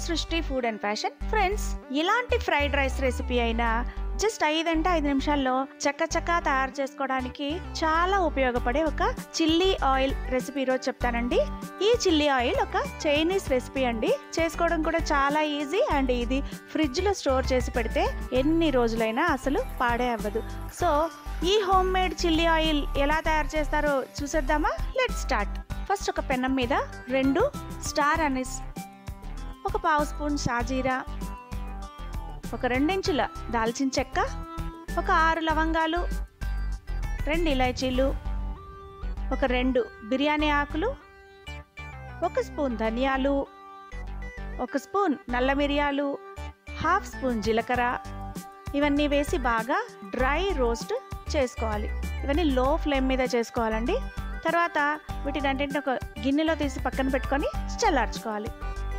సృష్టి food and fashion friends ఇలాంటి fried rice recipe అయినా జస్ట్ ఐదంటే ఐదు నిమిషాల్లో చక్క చక్క తయారు చేసుకోవడానికి చాలా ఉపయోగపడే ఒక చిల్లీ ఆయిల్ రెసిపీ ఈరోజు చెప్తానండి ఈ చిల్లీ ఆయిల్ ఒక చైనీస్ రెసిపీ అండి చేసుకోవడం కూడా చాలా ఈజీ అండ్ ఇది ఫ్రిడ్జ్ లో స్టోర్ చేసి పెడితే ఎన్ని రోజులైనా అసలు పాడే అవ్వదు సో ఈ హోమ్ మేడ్ చిల్లీ ఆయిల్ ఎలా తయారు చేస్తారో చూసేద్దామా లెట్ స్టార్ట్ ఫస్ట్ ఒక పెన్నం మీద రెండు స్టార్ అనిస్ ఒక పావు స్పూన్ షాజీరా ఒక రెండించుల దాల్చిన చెక్క ఒక ఆరు లవంగాలు రెండు ఇలాచీలు ఒక రెండు బిర్యానీ ఆకులు ఒక స్పూన్ ధనియాలు ఒక స్పూన్ నల్ల మిరియాలు హాఫ్ స్పూన్ జీలకర్ర ఇవన్నీ వేసి బాగా డ్రై రోస్ట్ చేసుకోవాలి ఇవన్నీ లో ఫ్లేమ్ మీద చేసుకోవాలండి తర్వాత వీటిని అంటే ఒక గిన్నెలో తీసి పక్కన పెట్టుకొని చల్లార్చుకోవాలి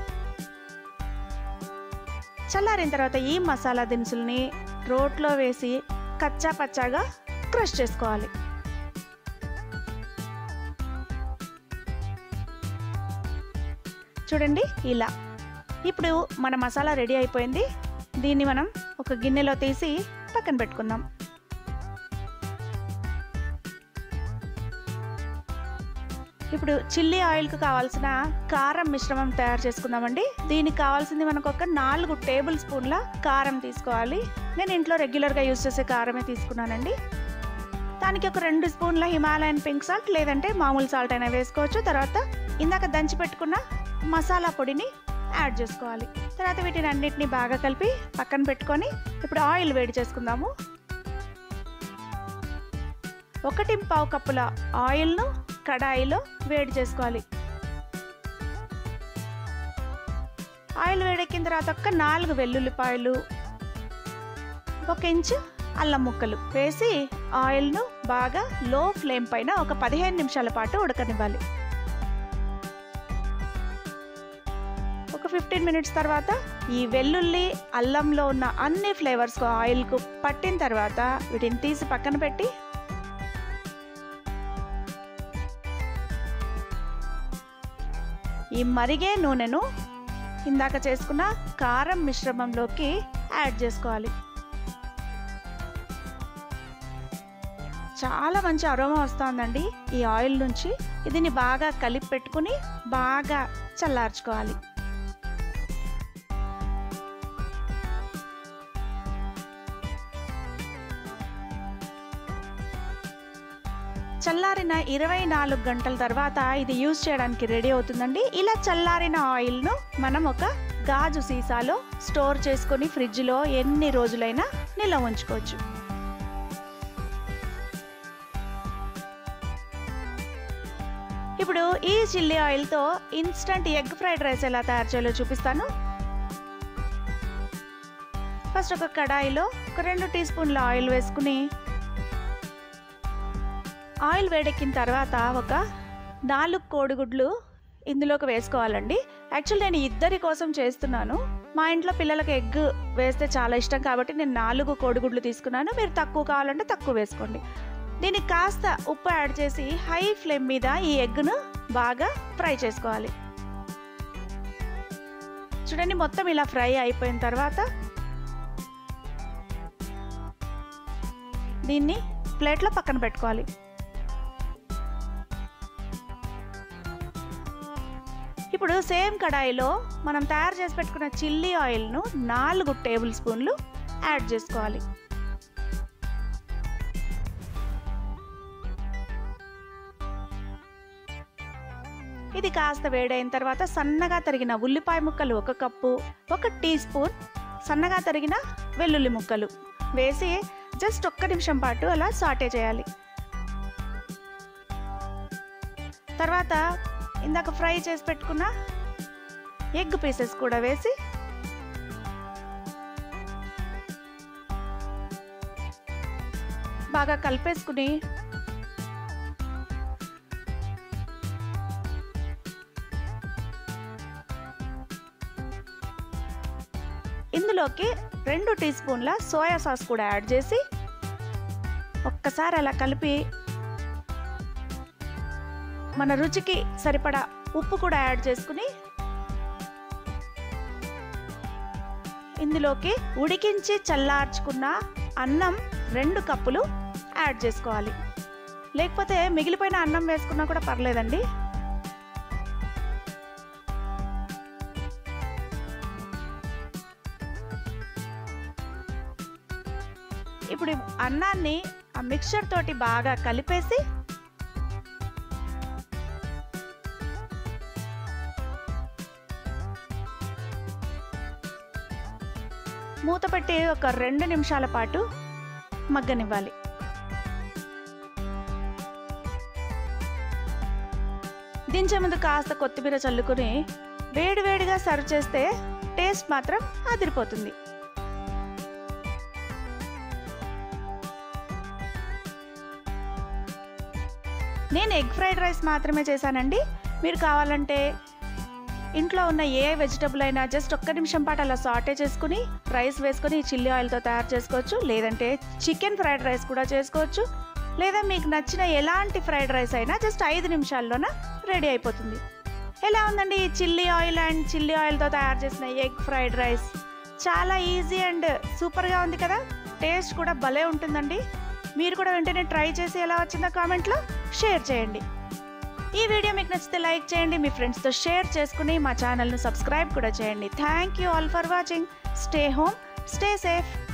చల్లారిన తర్వాత ఈ మసాలా దినుసుల్ని రోట్లో వేసి కచ్చా పచ్చాగా క్రష్ చేసుకోవాలి చూడండి ఇలా ఇప్పుడు మన మసాలా రెడీ అయిపోయింది దీన్ని మనం ఒక గిన్నెలో తీసి పక్కన పెట్టుకుందాం ఇప్పుడు చిల్లీ ఆయిల్కి కావాల్సిన కారం మిశ్రమం తయారు చేసుకుందామండి దీనికి కావాల్సింది మనకు ఒక నాలుగు టేబుల్ స్పూన్ల కారం తీసుకోవాలి నేను ఇంట్లో రెగ్యులర్గా యూజ్ చేసే కారమే తీసుకున్నానండి దానికి ఒక రెండు స్పూన్ల హిమాలయన్ పింక్ సాల్ట్ లేదంటే మామూలు సాల్ట్ అయినా వేసుకోవచ్చు తర్వాత ఇందాక దంచి పెట్టుకున్న మసాలా పొడిని యాడ్ చేసుకోవాలి తర్వాత వీటిని అన్నిటిని బాగా కలిపి పక్కన పెట్టుకొని ఇప్పుడు ఆయిల్ వేడి చేసుకుందాము ఒకటి పావు కప్పుల ఆయిల్ను కడాయిలో వేడి చేసుకోవాలి ఆయిల్ వేడెక్కిన తర్వాత ఒక నాలుగు వెల్లుల్లిపాయలు ఒక ఇంచు అల్లం ముక్కలు వేసి ఆయిల్ను బాగా లో ఫ్లేమ్ పైన ఒక పదిహేను నిమిషాల పాటు ఉడకనివ్వాలి ఒక ఫిఫ్టీన్ మినిట్స్ తర్వాత ఈ వెల్లుల్లి అల్లంలో ఉన్న అన్ని ఫ్లేవర్స్ ఆయిల్కు పట్టిన తర్వాత వీటిని తీసి పక్కన పెట్టి ఈ మరిగే నూనెను ఇందాక చేసుకున్న కారం మిశ్రమంలోకి యాడ్ చేసుకోవాలి చాలా మంచి అరోమా వస్తుందండి ఈ ఆయిల్ నుంచి దీన్ని బాగా కలిపి పెట్టుకుని బాగా చల్లార్చుకోవాలి చల్లారిన ఇరవై నాలుగు గంటల తర్వాత ఇది యూజ్ చేయడానికి రెడీ అవుతుందండి ఇలా చల్లారిన ఆయిల్ను మనం ఒక గాజు సీసాలో స్టోర్ చేసుకొని ఫ్రిడ్జ్లో ఎన్ని రోజులైనా నిల్వ ఉంచుకోవచ్చు ఇప్పుడు ఈ చిల్లీ ఆయిల్తో ఇన్స్టంట్ ఎగ్ ఫ్రైడ్ రైస్ ఎలా తయారు చేయాలో చూపిస్తాను ఫస్ట్ ఒక కడాయిలో ఒక రెండు టీ స్పూన్ల ఆయిల్ వేసుకుని ఆయిల్ వేడెక్కిన తర్వాత ఒక నాలుగు కోడిగుడ్లు ఇందులోకి వేసుకోవాలండి యాక్చువల్ నేను ఇద్దరి కోసం చేస్తున్నాను మా ఇంట్లో పిల్లలకి ఎగ్ వేస్తే చాలా ఇష్టం కాబట్టి నేను నాలుగు కోడిగుడ్లు తీసుకున్నాను మీరు తక్కువ కావాలంటే తక్కువ వేసుకోండి దీనికి కాస్త ఉప్పు యాడ్ చేసి హై ఫ్లేమ్ మీద ఈ ఎగ్ను బాగా ఫ్రై చేసుకోవాలి చూడండి మొత్తం ఇలా ఫ్రై అయిపోయిన తర్వాత దీన్ని ప్లేట్లో పక్కన పెట్టుకోవాలి ఇప్పుడు సేమ్ కడాయిలో మనం తయారు చేసి పెట్టుకున్న చిల్లీ ఆయిల్ను నాలుగు టేబుల్ స్పూన్లు యాడ్ చేసుకోవాలి ఇది కాస్త వేడైన తర్వాత సన్నగా తరిగిన ఉల్లిపాయ ముక్కలు ఒక కప్పు ఒక టీ స్పూన్ సన్నగా తరిగిన వెల్లుల్లి ముక్కలు వేసి జస్ట్ ఒక్క నిమిషం పాటు అలా సాటే చేయాలి తర్వాత ఇందాక ఫ్రై చేసి పెట్టుకున్న ఎగ్ పీసెస్ కూడా వేసి బాగా కలిపేసుకుని ఇందులోకి రెండు టీ స్పూన్ల సోయా సాస్ కూడా యాడ్ చేసి ఒక్కసారి అలా కలిపి మన రుచికి సరిపడా ఉప్పు కూడా యాడ్ చేసుకుని ఇందులోకి ఉడికించి చల్లార్చుకున్న అన్నం రెండు కప్పులు యాడ్ చేసుకోవాలి లేకపోతే మిగిలిపోయిన అన్నం వేసుకున్నా కూడా పర్లేదండి ఇప్పుడు ఈ అన్నాన్ని ఆ మిక్చర్ తోటి బాగా కలిపేసి మూత పెట్టి ఒక రెండు నిమిషాల పాటు మగ్గనివ్వాలి దించే ముందు కాస్త కొత్తిమీర చల్లుకుని వేడివేడిగా సర్వ్ చేస్తే టేస్ట్ మాత్రం అదిరిపోతుంది నేను ఎగ్ ఫ్రైడ్ రైస్ మాత్రమే చేశానండి మీరు కావాలంటే ఇంట్లో ఉన్న ఏ వెజిటబుల్ అయినా జస్ట్ ఒక్క నిమిషం పాటు అలా సాటే చేసుకుని రైస్ వేసుకొని చిల్లీ ఆయిల్తో తయారు చేసుకోవచ్చు లేదంటే చికెన్ ఫ్రైడ్ రైస్ కూడా చేసుకోవచ్చు లేదా మీకు నచ్చిన ఎలాంటి ఫ్రైడ్ రైస్ అయినా జస్ట్ ఐదు నిమిషాల్లోన రెడీ అయిపోతుంది ఎలా ఉందండి ఈ చిల్లీ ఆయిల్ అండ్ చిల్లీ ఆయిల్తో తయారు చేసిన ఎగ్ ఫ్రైడ్ రైస్ చాలా ఈజీ అండ్ సూపర్గా ఉంది కదా టేస్ట్ కూడా భలే ఉంటుందండి మీరు కూడా వెంటనే ట్రై చేసి ఎలా వచ్చిందో కామెంట్లో షేర్ చేయండి ఈ వీడియో మీకు నచ్చితే లైక్ చేయండి మీ ఫ్రెండ్స్తో షేర్ చేసుకుని మా ఛానల్ను సబ్స్క్రైబ్ కూడా చేయండి thank you all for watching stay home stay safe